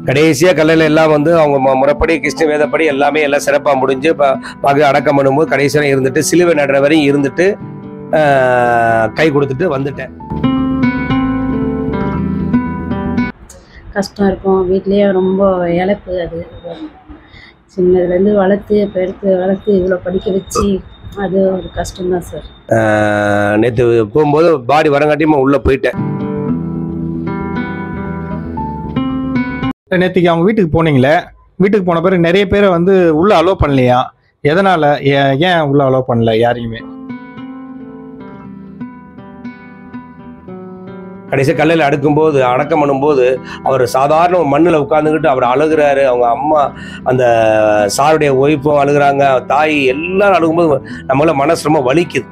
கடைசியாக கல்லையில் எல்லாம் வந்து அவங்க மு- முறைப்படி கிருஷ்ண வேதப்படி எல்லாமே எல்லாம் சிறப்பாக முடிஞ்சு ப- பக அடக்கம் பண்ணும்போது கடைசியாக இருந்துட்டு சிலுவை நடுற வரையும் இருந்துட்டு ஆஹ், கை கொடுத்துட்டு வந்துட்டேன் கஷ்டம் இருக்கும் வீட்லேயே ரொம்ப இழப்பு அது சின்னதுலேருந்து வளர்த்து பெருத்து வளர்த்து இவ்வளோ படிக்க வச்சு அது ஒரு கஷ்டம்தான் சார் நேற்று போகும்போது பாடி வரங்காட்டியும் உள்ளே போயிட்டேன் நேற்றுக்கு அவங்க வீட்டுக்கு போனீங்களே வீட்டுக்கு போன பிறகு நிறைய பேரை வந்து உள்ள அலோவ் பண்ணலையா எதனால ஏ- ஏன் உள்ள அலோவ் பண்ணல யாரையுமே கடைசி கல்லையில் அடுக்கும்போது அடக்கம் பண்ணும்போது அவர் சாதாரண மண்ணில் உட்காந்துக்கிட்டு அவர் அழுகுறாரு அவங்க அம்மா அந்த சாருடைய ஒய்ஃபும் அழுகுறாங்க தாய் எல்லாரும் அழுகும்போது நம்மள மனசு ரொம்ப வலிக்குது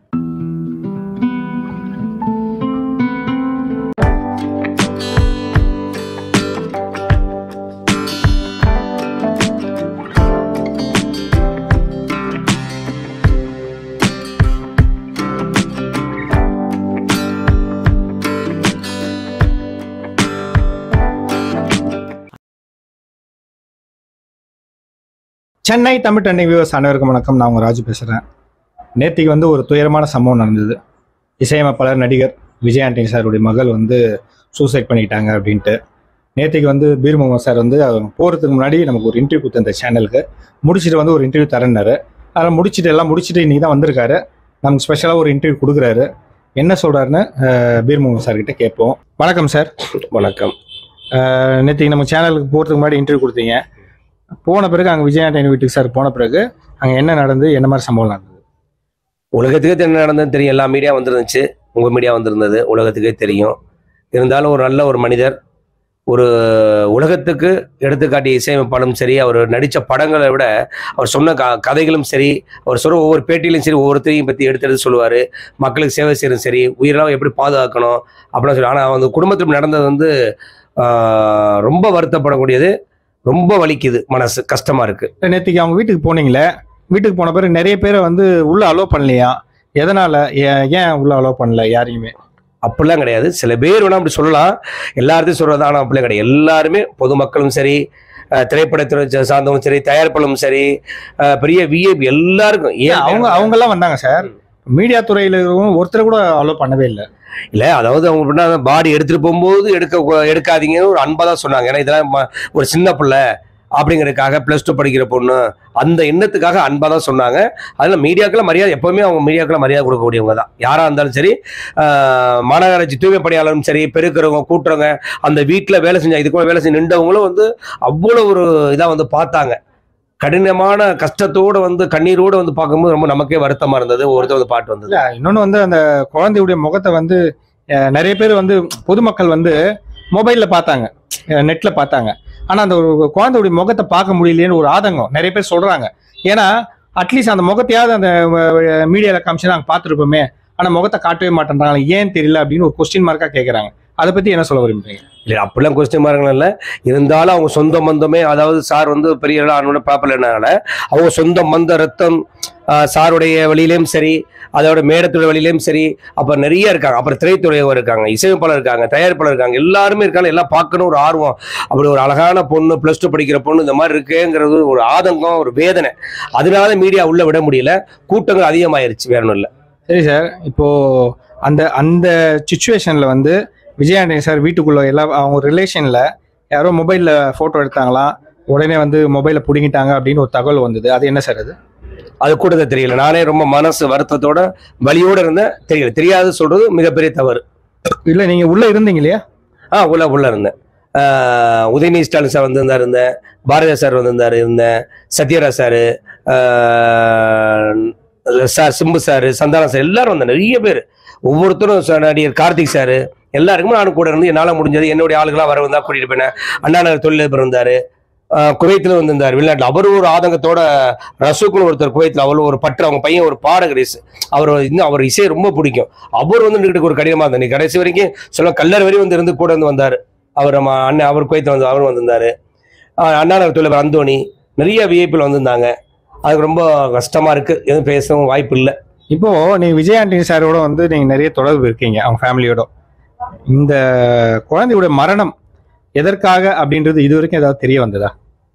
சென்னை தமிழ் டென்னை வியூவர்ஸ் அனைவருக்கும் வணக்கம் நான் உங்க ராஜு பேசுகிறேன் நேற்றுக்கு வந்து ஒரு துயரமான சம்பவம் நடந்தது இசையமைப்பாளர் நடிகர் விஜய் ஆண்டனி சாருடைய மகள் வந்து சூசைட் பண்ணிக்கிட்டாங்க அப்படின்ட்டு நேற்றுக்கு வந்து பீர் முகமது சார் வந்து அவங்க போகிறதுக்கு முன்னாடி நமக்கு ஒரு இன்டர்வியூ கொடுத்த இந்த சேனலுக்கு முடிச்சுட்டு வந்து ஒரு இன்டர்வியூ தரேன்னாரு அதில் முடிச்சுட்டு எல்லாம் முடிச்சுட்டு இன்னைக்கு தான் வந்திருக்காரு நமக்கு ஸ்பெஷலாக ஒரு இன்டர்வியூ கொடுக்குறாரு என்ன சொல்கிறாருன்னு பீர் முகமது சார் கிட்ட கேட்போம் வணக்கம் சார் வணக்கம் நேற்றுக்கு நம்ம சேனலுக்கு போகிறதுக்கு முன்னாடி இன்டர்வியூ கொடுத்தீங்க போன பிறகு அங்கே விஜய் ஆண்டனி வீட்டுக்கு சார் போன பிறகு அங்கே என்ன நடந்து என்ன மாதிரி சம்பவம் நடந்தது உலகத்துக்கே என்ன நடந்ததுன்னு தெரியும் எல்லா மீடியா வந்திருந்துச்சு உங்கள் மீடியா வந்திருந்தது உலகத்துக்கே தெரியும் இருந்தாலும் ஒரு நல்ல ஒரு மனிதர் ஒரு உலகத்துக்கு எடுத்துக்காட்டிய இசையமைப்பாலும் சரி அவர் நடித்த படங்களை விட அவர் சொன்ன க கதைகளும் சரி அவர் சொல்ற ஒவ்வொரு பேட்டியிலும் சரி ஒவ்வொருத்தரையும் பற்றி எடுத்து எடுத்து சொல்லுவார் மக்களுக்கு சேவை செய்யறதும் சரி உயிரெல்லாம் எப்படி பாதுகாக்கணும் அப்படின்னு சொல்லி ஆனால் அந்த குடும்பத்தில் நடந்தது வந்து ஆஹ், ரொம்ப வருத்தப்படக்கூடியது ரொம்ப வலிக்குது மனசு கஷ்டமா இருக்கு நேற்றுக்கு அவங்க வீட்டுக்கு போனீங்களே வீட்டுக்கு போன பிறகு நிறைய பேரை வந்து உள்ள அலோவ் பண்ணலையா எதனால ஏ- ஏன் உள்ள அலோவ் பண்ணல யாரையுமே அப்படிலாம் கிடையாது சில பேர் வேணா அப்படி சொல்லலாம் எல்லாத்தையும் சொல்றது ஆனால் அப்படிலாம் கிடையாது எல்லாருமே பொதுமக்களும் சரி அஹ், திரைப்படத்துறை சா- சார்ந்தவங்களும் சரி தயாரிப்பாளரும் சரி அஹ், பெரிய விஐபி எல்லாருக்கும் ஏன் அவங்க அவங்க எல்லாம் வந்தாங்க சார் மீடியா துறையில இருக்கிறவங்க ஒருத்தர் கூட அலோவ் பண்ணவே இல்லை இல்ல அதாவது அவங்க பாடி எடுத்துட்டு போகும்போது எடுக்க எடுக்காதீங்கன்னு ஒரு அன்பா தான் சொன்னாங்க ஏன்னா இதெல்லாம் ம- ஒரு சின்ன பிள்ளை அப்படிங்கறதுக்காக பிளஸ் டூ படிக்கிற பொண்ணு அந்த எண்ணத்துக்காக அன்பா தான் சொன்னாங்க அதில் மீடியாக்கெல்லாம் மரியாதை எப்பவுமே அவங்க மீடியாக்கெல்லாம் மரியாதை கொடுக்கக்கூடியவங்க தான் யாரா இருந்தாலும் சரி ஆஹ், மாநகராட்சி தூய்மை பணியாளரும் சரி பெருக்கிறவங்க கூட்டுறவங்க அந்த வீட்டில் வேலை செஞ்ச இதுக்கு வேலை செஞ்சு நின்றவங்களும் வந்து அவ்வளோ ஒரு இதாக வந்து பார்த்தாங்க கடினமான கஷ்டத்தோட வந்து கண்ணீரோட வந்து பார்க்கும்போது ரொம்ப நமக்கே வருத்தமா இருந்தது ஒருத்தர் வந்து பாட்டு வந்தது இல்ல இன்னொன்னு வந்து அந்த குழந்தையுடைய முகத்தை வந்து அஹ், நிறைய பேர் வந்து பொதுமக்கள் வந்து மொபைல்ல பார்த்தாங்க நெட்ல பார்த்தாங்க ஆனா அந்த ஒரு குழந்தையுடைய முகத்தை பார்க்க முடியலையேன்னு ஒரு ஆதங்கம் நிறைய பேர் சொல்றாங்க ஏன்னா அட்லீஸ்ட் அந்த முகத்தையாவது அந்த மீடியால காமிச்சு நாங்கள் பார்த்துருப்போமே ஆனா முகத்தை காட்டவே மாட்டேன்றாங்க ஏன் தெரியல அப்படின்னு ஒரு கொஸ்டின் மார்க்கா கேட்கறாங்க அதை பத்தி என்ன சொல்ல விரும்புறீங்க இல்லை அப்படிலாம் கொஸ்டின் மார்க்கள் இல்லை இருந்தாலும் அவங்க சொந்த பந்தமே அதாவது சார் வந்து பெரிய ஆனோட பாப்பலனால அவங்க சொந்த மந்த ரத்தம் ஆஹ், சாருடைய வழியிலையும் சரி அதோட மேடத்துடைய வழியிலையும் சரி அப்புறம் நிறைய இருக்காங்க அப்புறம் திரைத்துறை இருக்காங்க இசையமைப்பாளர் இருக்காங்க தயாரிப்பாளர் இருக்காங்க எல்லாருமே இருக்காங்க எல்லாம் பார்க்கணும் ஒரு ஆர்வம் அப்படி ஒரு அழகான பொண்ணு ப்ளஸ் டூ படிக்கிற பொண்ணு இந்த மாதிரி இருக்குங்கிறது ஒரு ஆதங்கம் ஒரு வேதனை அதனால மீடியா உள்ள விட முடியல கூட்டங்கள் அதிகமாயிருச்சு வேற ஒன்றும் இல்லை சரி சார் இப்போ அந்த அந்த சுச்சுவேஷன்ல வந்து விஜயாண்டனி சார் வீட்டுக்குள்ள எல்லா அவங்க ரிலேஷன்ல யாரோ மொபைல்ல போட்டோ எடுத்தாங்களாம் உடனே வந்து மொபைலை பிடுங்கிட்டாங்க அப்படின்னு ஒரு தகவல் வந்தது அது என்ன சார் அது அது கூட தான் தெரியல நானே ரொம்ப மனசு வருத்தத்தோட வலியோட இருந்தேன் தெரியல தெரியாது சொல்றது மிகப்பெரிய தவறு இல்ல நீங்க உள்ள இருந்தீங்க இல்லையா ஆ உள்ள உள்ள இருந்தேன் ஆஹ் உதயநிதி ஸ்டாலின் சார் வந்திருந்தார் இருந்தேன் பாரதியா சார் வந்திருந்தார் இருந்தேன் Sathyaraj sir sir Simbu sir Santhanam sir எல்லாரும் வந்தாங்க நிறைய பேர் ஒவ்வொருத்தரும் ச- நடிகர் கார்த்திக் சார் எல்லாருக்குமே நானும் கூட இருந்து என்னால் முடிஞ்சது என்னுடைய ஆளுங்களாம் வர வந்தா கூட்டிட்டு போனேன் அண்ணா நகர் தொழிலதிபர் இருந்தார் குவைத்தில் வந்திருந்தார் வெளிநாட்டில் அவர் ஒரு ஆதங்கத்தோட ரசூக்குன்னு ஒருத்தர் குவைத்தில் அவ்வளோ ஒரு பற்று அவங்க பையன் ஒரு பாடகர் இசை. அவர் இன்னும் அவர் இசையை ரொம்ப பிடிக்கும் அவர் வந்து நின்றுட்டு ஒரு கடினமாக இருந்தார் நீ கடைசி வரைக்கும் சொல்ல கல்லர் வரையும் வந்து இருந்து கூட வந்து வந்தார் அவர் நம்ம அண்ணன் அவர் குவைத்தில் வந்து அவரும் வந்திருந்தாரு ஆஹ் அண்ணா நகர் தொழிலதிபர் அந்தோணி நிறைய விஐபியில் வந்திருந்தாங்க அதுக்கு ரொம்ப கஷ்டமா இருக்கு எதுவும் பேசவும் வாய்ப்பு இல்லை இப்போ நீங்க விஜய் ஆண்டனி சாரோட வந்து நீங்க நிறைய தொடர்பு இருக்கீங்க அவங்க ஃபேமிலியோட இந்த குழந்தையோட மரணம் எதற்காக அப்படின்றது இது வரைக்கும் ஏதாவது தெரிய வந்ததா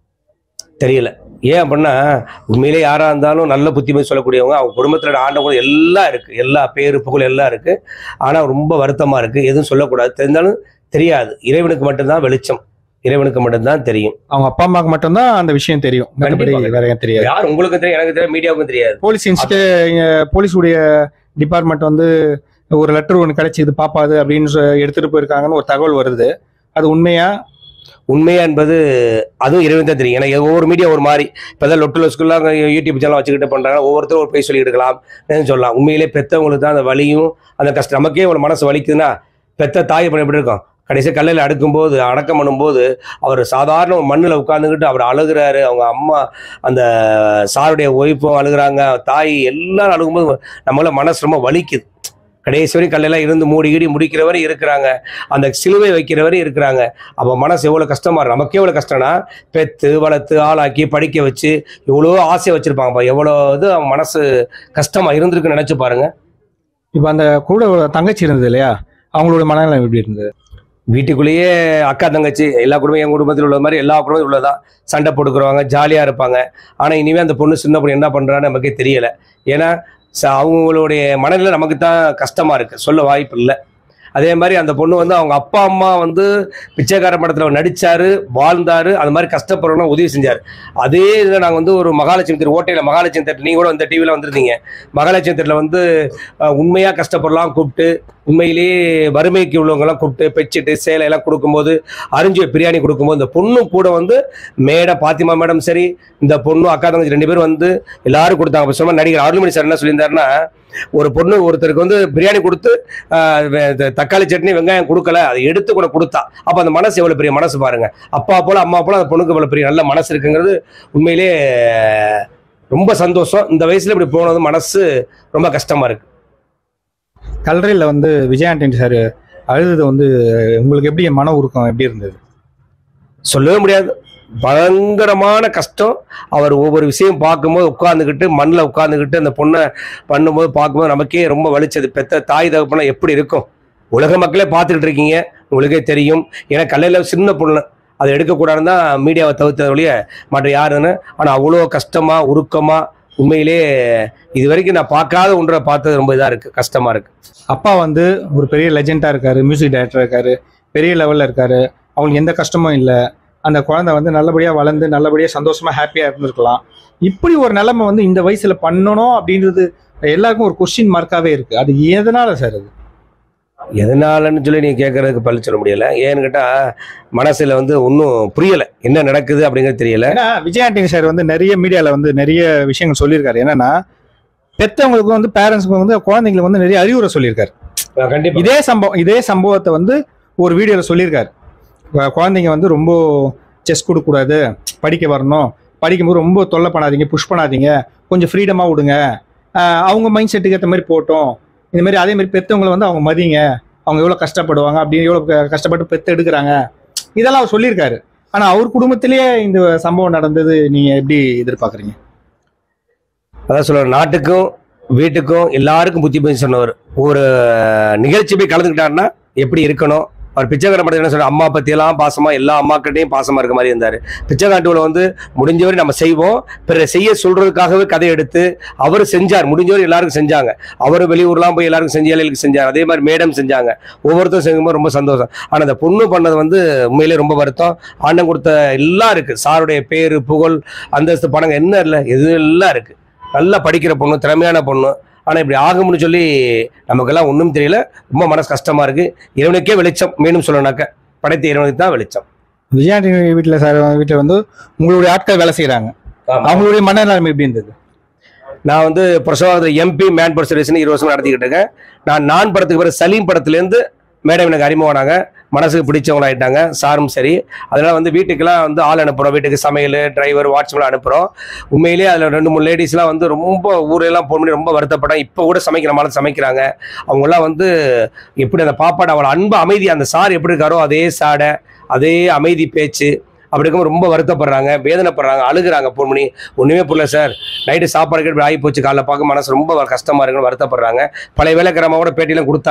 தெரியல ஏன் அப்படின்னா உண்மையிலே யாராக இருந்தாலும் நல்ல புத்திமதி சொல்லக்கூடியவங்க அவங்க குடும்பத்தில் ஆண்டவங்க எல்லாம் இருக்குது எல்லா பேரு புகழ் எல்லாம் இருக்குது ஆனால் ரொம்ப வருத்தமாக இருக்குது எதுவும் சொல்லக்கூடாது தெரிந்தாலும் தெரியாது இறைவனுக்கு மட்டும்தான் வெளிச்சம் இறைவனுக்கு மட்டும்தான் தெரியும் அவங்க அப்பா அம்மாவுக்கு மட்டும்தான் அந்த விஷயம் தெரியும் மற்றபடி கண்டிப்பா. வேற எதுவும் தெரியாது யார் உங்களுக்கு தெரியும் எனக்கு தெரியும் மீடியாவுக்கும் தெரியாது போலீஸ் இன்ஸ்டே போலீஸுடைய டிபார்ட்மெண்ட் வந்து ஒரு லெட்டர் ஒன்று கிடைச்சிது பாப்பாது அப்படின்னு சொ- எடுத்துட்டு போயிருக்காங்கன்னு ஒரு தகவல் வருது அது உண்மையா உண்மையா என்பது அதுவும் இறைவன் தான் தெரியும் ஏன்னா ஒவ்வொரு மீடியா ஒரு மாதிரி இப்போதான் லொட்டு லொஸ்குலாம் யூடியூப் சேனல் வச்சுக்கிட்டு பண்ணுறாங்க ஒவ்வொருத்தரும் ஒரு போய் சொல்லிட்டு இருக்கலாம் என்னன்னு சொல்லலாம் உண்மையிலே பெற்றவங்களுக்கு தான் அந்த வலியும் அந்த கஷ்டம் நமக்கே ஒரு மனசு வலிக்குதுன்னா பெத்த தாய் பண்ண எப்படி இருக்கும் கடைசி கல்லையில் அடுக்கும்போது அடக்கம் பண்ணும்போது அவர் சாதாரண மண்ணில் உட்காந்துக்கிட்டு அவர் அழுகுறாரு அவங்க அம்மா அந்த சாருடைய ஒய்ஃபும் அழுகுறாங்க தாய் எல்லாரும் அழுகும்போது நம்மளால மனசு ரொம்ப வலிக்குது கடைசி வரை கல்லெல்லாம் இருந்து மூடி கீடி முடிக்கிற வரை இருக்கிறாங்க அந்த சிலுவை வைக்கிற வரை இருக்கிறாங்க அப்போ மனசு எவ்வளோ கஷ்டமா இருக்கு நமக்கே எவ்வளோ கஷ்டம்னா பெத்து வளர்த்து ஆளாக்கி படிக்க வச்சு எவ்வளோ ஆசை வச்சிருப்பாங்கப்பா எவ்வளோ இது அவன் மனசு கஷ்டமா இருந்திருக்குன்னு நினைச்சு பாருங்க இப்போ அந்த கூட ஒரு தங்கச்சி இருந்தது இல்லையா அவங்களோட மனநிலை எப்படி இருந்தது வீட்டுக்குள்ளேயே அக்கா தங்கச்சி எல்லா குடும்பம் என் குடும்பத்தில் உள்ள மாதிரி எல்லா குடும்பத்தில் உள்ளதான் சண்டை போட்டுக்கிறவங்க ஜாலியாக இருப்பாங்க ஆனால் இனிமேல் அந்த பொண்ணு சின்ன பொண்ணு என்ன பண்ணுறான்னு நமக்கே தெரியல ஏன்னா ச- அவங்களுடைய மனநிலை நமக்கு தான் கஷ்டமாக இருக்குது சொல்ல வாய்ப்பு இல்லை அதே மாதிரி அந்த பொண்ணு வந்து அவங்க அப்பா அம்மா வந்து பிச்சைக்கார படத்தில் நடிச்சாரு வாழ்ந்தாரு அது மாதிரி கஷ்டப்படுறவங்க உதவி செஞ்சார் அதே இதில் நாங்கள் வந்து ஒரு மகாலட்சுமி தெரு ஓட்டையில் மகாலட்சுமி தேட்டர் நீங்கள் கூட அந்த டிவியில் வந்திருந்தீங்க மகாலட்சுமி தேட்டரில் வந்து உண்மையாக கஷ்டப்படலாம் கூப்பிட்டு உண்மையிலேயே வறுமைக்கு உள்ளவங்கெல்லாம் கூப்பிட்டு பெச்சிட்டு சேலை எல்லாம் கொடுக்கும்போது அரிஞ்சிய பிரியாணி கொடுக்கும்போது இந்த பொண்ணும் கூட வந்து மேடை பாத்திமா மேடம் சரி இந்த பொண்ணும் அக்கா தங்கச்சி ரெண்டு பேரும் வந்து எல்லாரும் கொடுத்தாங்க இப்போ சொன்ன நடிகர் அருள்மணி சார் என்ன சொல்லியிருந்தாருன்னா ஒரு பொண்ணு ஒருத்தருக்கு வந்து பிரியாணி கொடுத்து ஆஹ், வே- த- தக்காளி சட்னி வெங்காயம் கொடுக்கல அதை எடுத்து கூட கொடுத்தா அப்போ அந்த மனசு எவ்வளோ பெரிய மனசு பாருங்க அப்பா போல அம்மா போல அந்த பொண்ணுக்கு எவ்வளோ பெரிய நல்ல மனசு இருக்குங்கிறது உண்மையிலேயே ரொம்ப சந்தோஷம் இந்த வயசுல இப்படி போனது மனசு ரொம்ப கஷ்டமா இருக்கு கல்லறையில் வந்து விஜய் ஆண்டனி சார் அழுது வந்து உங்களுக்கு எப்படி மன உருக்கம் எப்படி இருந்தது சொல்லவே முடியாது பயங்கரமான கஷ்டம் அவர் ஒவ்வொரு விஷயம் பார்க்கும்போது உட்காந்துக்கிட்டு மண்ணில் உட்காந்துக்கிட்டு அந்த பொண்ணை பண்ணும்போது பார்க்கும்போது நமக்கே ரொம்ப வலிச்சது பெத்த தாய் தகப்பனா எப்படி இருக்கும் உலக மக்களே பார்த்துக்கிட்டு இருக்கீங்க உங்களுக்கே தெரியும் ஏன்னா கல்லையில் சின்ன பொண்ணு அதை எடுக்கக்கூடாதுன்னு தான் மீடியாவை தவிர்த்தது வழிய மற்ற யாருன்னு ஆனால் அவ்வளோ கஷ்டமாக உருக்கமாக உண்மையிலே இது வரைக்கும் நான் பார்க்காத ஒன்றை பார்த்தது ரொம்ப இதாக இருக்குது கஷ்டமாக இருக்குது அப்பா வந்து ஒரு பெரிய லெஜெண்டாக இருக்காரு மியூசிக் டைரக்டர் இருக்காரு பெரிய லெவலில் இருக்காரு அவங்களுக்கு எந்த கஷ்டமும் இல்லை அந்த குழந்தை வந்து நல்லபடியாக வளர்ந்து நல்லபடியாக சந்தோஷமா ஹாப்பியாக இருந்திருக்கலாம் இப்படி ஒரு நிலைமை வந்து இந்த வயசுல பண்ணணும் அப்படின்றது எல்லாருக்கும் ஒரு கொஸ்டின் மார்க்காவே இருக்கு அது எதனால சார் அது எதனாலன்னு சொல்லி நீ கேட்கறதுக்கு பள்ளி சொல்ல முடியல ஏன்னு கேட்டால் மனசில் வந்து ஒன்றும் புரியலை என்ன நடக்குது அப்படிங்கிறது தெரியல ஏன்னா விஜய் ஆண்டனி சார் வந்து நிறைய மீடியால வந்து நிறைய விஷயங்கள் சொல்லியிருக்காரு என்னன்னா பெத்தவங்களுக்கு வந்து பேரண்ட்ஸ்க்கு வந்து குழந்தைங்களுக்கு வந்து நிறைய அறிவுரை சொல்லியிருக்காரு கண்டிப்பா இதே சம்பவம் இதே சம்பவத்தை வந்து ஒரு வீடியோல சொல்லியிருக்காரு கு- குழந்தைங்க வந்து ரொம்ப செஸ் கொடுக்கக்கூடாது படிக்க வரணும் படிக்கும்போது ரொம்ப தொல்லை பண்ணாதீங்க புஷ் பண்ணாதீங்க கொஞ்சம் ஃப்ரீடமாக விடுங்க ஆஹ் அவங்க மைண்ட் செட்டுக்கு ஏற்ற மாதிரி போட்டோம் இந்த மாதிரி அதே மாதிரி பெற்றவங்களை வந்து அவங்க மதிங்க அவங்க எவ்வளோ கஷ்டப்படுவாங்க அப்படின்னு எவ்வளோ க- கஷ்டப்பட்டு பெற்று எடுக்கிறாங்க இதெல்லாம் அவர் சொல்லியிருக்காரு ஆனால் அவர் குடும்பத்திலேயே இந்த சம்பவம் நடந்தது நீங்கள் எப்படி எதிர்பார்க்குறீங்க அதான் சொல்லுவார் நாட்டுக்கும் வீட்டுக்கும் எல்லாருக்கும் புத்தி பேசி சொன்னவர் ஒரு நிகழ்ச்சி போய் கலந்துக்கிட்டாருன்னா எப்படி இருக்கணும் அவர் பிச்சைக்கார படத்தில் என்ன சொல்ற அம்மா பற்றியெல்லாம் பாசமா எல்லா அம்மாக்கிட்டையும் பாசமா இருக்க மாதிரி இருந்தார் பிச்சைக்காட்டுவில் வந்து முடிஞ்சவரை நம்ம செய்வோம் பிறரை செய்ய சொல்றதுக்காகவே கதை எடுத்து அவர் செஞ்சார் முடிஞ்சவரை எல்லாருக்கும் செஞ்சாங்க அவர் வெளியூர்லாம் போய் எல்லாருக்கும் செஞ்ச ஏழைகளுக்கு செஞ்சார் அதே மாதிரி மேடம் செஞ்சாங்க ஒவ்வொருத்தரும் செய்யும்போது ரொம்ப சந்தோஷம் ஆனால் அந்த பொண்ணு பண்ணது வந்து உண்மையிலே ரொம்ப வருத்தம் ஆண்டம் கொடுத்த எல்லாம் இருக்கு சாருடைய பேரு புகழ் அந்தஸ்து பணங்க என்ன இல்லை எது எல்லாம் இருக்கு நல்லா படிக்கிற பொண்ணு திறமையான பொண்ணு ஆனால் இப்படி ஆகும்னு சொல்லி நமக்கெல்லாம் ஒன்றும் தெரியல ரொம்ப மனசு கஷ்டமா இருக்கு இறைவனுக்கே வெளிச்சம் மீண்டும் சொல்லணுனாக்க படைத்த இறைவனுக்கு தான் வெளிச்சம் விஜயாண்டி வீட்டில் சார் வீட்டில் வந்து உங்களுடைய ஆட்கள் வேலை செய்கிறாங்க அவங்களுடைய மனநிலைமை எப்படி இருந்தது நான் வந்து பிரசவாதத்தில் எம்பி மேன் பர்சர்வேஷன் இருபது வருஷம் நடத்திக்கிட்டு இருக்கேன் நான் நான் படத்துக்கு பிறகு சலீம் படத்துலேருந்து மேடம் எனக்கு அறிமுகமானாங்க மனசுக்கு பிடிச்சவங்க ஆயிட்டாங்க சாரும் சரி அதனால வந்து வீட்டுக்கெல்லாம் வந்து ஆள் அனுப்புகிறோம் வீட்டுக்கு சமையல் டிரைவர் வாட்ச்மேன் அனுப்புகிறோம் உண்மையிலேயே அதில் ரெண்டு மூணு லேடிஸ்லாம் வந்து ரொம்ப ஊரெல்லாம் போன் பண்ணி ரொம்ப வருத்தப்பட்டேன் இப்போ கூட சமைக்கிற மாதிரி சமைக்கிறாங்க அவங்கெல்லாம் வந்து எப்படி அந்த பாப்பாடு அவளை அன்பு அமைதி அந்த சார் எப்படி இருக்காரோ அதே சாடை அதே அமைதி பேச்சு அப்படி இருக்கும்போது ரொம்ப வருத்தப்படுறாங்க வேதனைப்படுறாங்க அழுகுறாங்க ஃபோன் பண்ணி ஒன்றுமே புரியல சார் நைட்டு சாப்பாடு கேட்டு ஆகி போச்சு காலைல பார்க்க மனசு ரொம்ப கஷ்டமா இருக்குன்னு வருத்தப்படுறாங்க பழைய வேலைக்காரமா கூட பேட்டியெல்லாம் கொடுத்தாங்க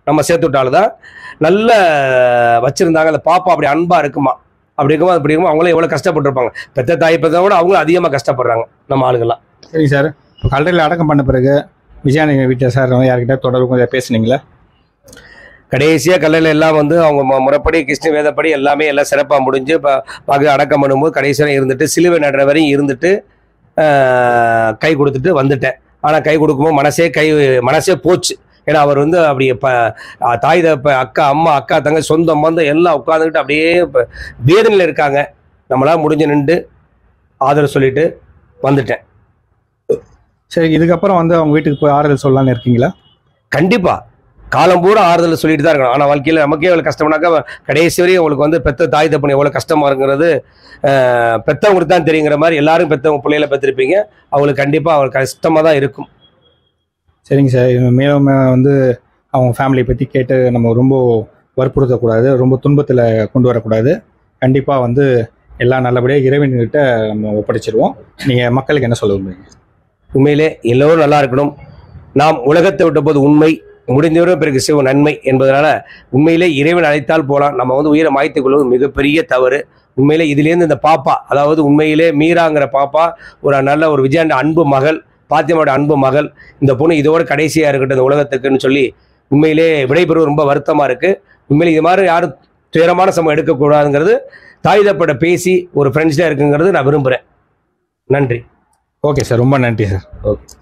நம்ம சேர்த்து விட்ட ஆளு தான் நல்ல வச்சிருந்தாங்க அந்த பாப்பா அப்படி அன்பா இருக்குமா அப்படி இருக்குமா அப்படி இருக்குமா அவங்களும் எவ்வளோ கஷ்டப்பட்டிருப்பாங்க பெத்த தாய் பெத்த விட அவங்களும் அதிகமாக கஷ்டப்படுறாங்க நம்ம ஆளுங்கெல்லாம் சரிங்க சார் இப்போ கல்லறையில் அடக்கம் பண்ண பிறகு விஜயானி வீட்டில் சார் யார்கிட்ட தொடர்பு கொஞ்சம் பேசுனீங்களா கடைசியாக கல்லையில் எல்லாம் வந்து அவங்க மு- முறைப்படி கிருஷ்ண வேதப்படி எல்லாமே எல்லாம் சிறப்பாக முடிஞ்சு இப்போ பார்க்க அடக்கம் பண்ணும்போது கடைசியாக இருந்துட்டு சிலுவை நடுற வரையும் இருந்துட்டு ஆஹ், கை கொடுத்துட்டு வந்துட்டேன் ஆனால் கை கொடுக்கும்போது மனசே கை மனசே போச்சு ஏன்னா அவர் வந்து அப்படி இப்போ தாய் தப்ப அக்கா அம்மா அக்கா தங்க சொந்தம் பந்தம் எல்லாம் உட்காந்துக்கிட்டு அப்படியே இப்ப வேதனையில் இருக்காங்க நம்மளால் முடிஞ்சு நின்று ஆதரவு சொல்லிட்டு வந்துட்டேன் சரி இதுக்கப்புறம் வந்து அவங்க வீட்டுக்கு போய் ஆறுதல் சொல்லலாம்னு இருக்கீங்களா கண்டிப்பா காலம் பூரா ஆறுதல் சொல்லிட்டு தான் இருக்கணும் ஆனால் வாழ்க்கையில் நமக்கே எவ்வளோ கஷ்டம்னாக்கா கடைசி வரையும் அவங்களுக்கு வந்து பெத்த தாய் தப்பனை எவ்வளோ கஷ்டமா இருக்குங்கிறது ஆஹ், பெத்தவங்களுக்கு தான் தெரியுங்கிற மாதிரி எல்லாரும் பெத்தவங்க பிள்ளைகளை பெற்றிருப்பீங்க அவங்களுக்கு கண்டிப்பாக அவங்களுக்கு கஷ்டமாக தான் இருக்கும் சரிங்க சார் இது மேலும் வந்து அவங்க ஃபேமிலியை பற்றி கேட்டு நம்ம ரொம்ப வற்புறுத்தக்கூடாது ரொம்ப துன்பத்தில் கொண்டு வரக்கூடாது கண்டிப்பாக வந்து எல்லாம் நல்லபடியாக இறைவன்கிட்ட நம்ம ஒப்படைச்சிருவோம் நீங்கள் மக்களுக்கு என்ன சொல்ல விரும்புறீங்க உண்மையிலே எல்லோரும் நல்லா இருக்கணும் நாம் உலகத்தை விட்ட போது உண்மை முடிந்தவரை பிறகு சிவ நன்மை என்பதனால உண்மையிலே இறைவன் அழைத்தால் போலாம் நம்ம வந்து உயிரை மாய்த்துக் கொள்வது மிகப்பெரிய தவறு உண்மையிலே இதுலேருந்து இந்த பாப்பா அதாவது உண்மையிலே மீராங்கிற பாப்பா ஒரு நல்ல ஒரு விஜயாண்ட அன்பு மகள் பாத்தியமோட அன்பு மகள் இந்த பொண்ணு இதோட கடைசியா இருக்கட்டும் இந்த உலகத்துக்குன்னு சொல்லி உண்மையிலே விடைபெறுவது ரொம்ப வருத்தமா இருக்கு உண்மையிலே இது மாதிரி யாரும் துயரமான சமம் எடுக்கக்கூடாதுங்கிறது தாய் தப்பட பேசி ஒரு ஃப்ரெண்ட்ஸாக இருக்குங்கிறது நான் விரும்புகிறேன் நன்றி ஓகே சார் ரொம்ப நன்றி சார் ஓகே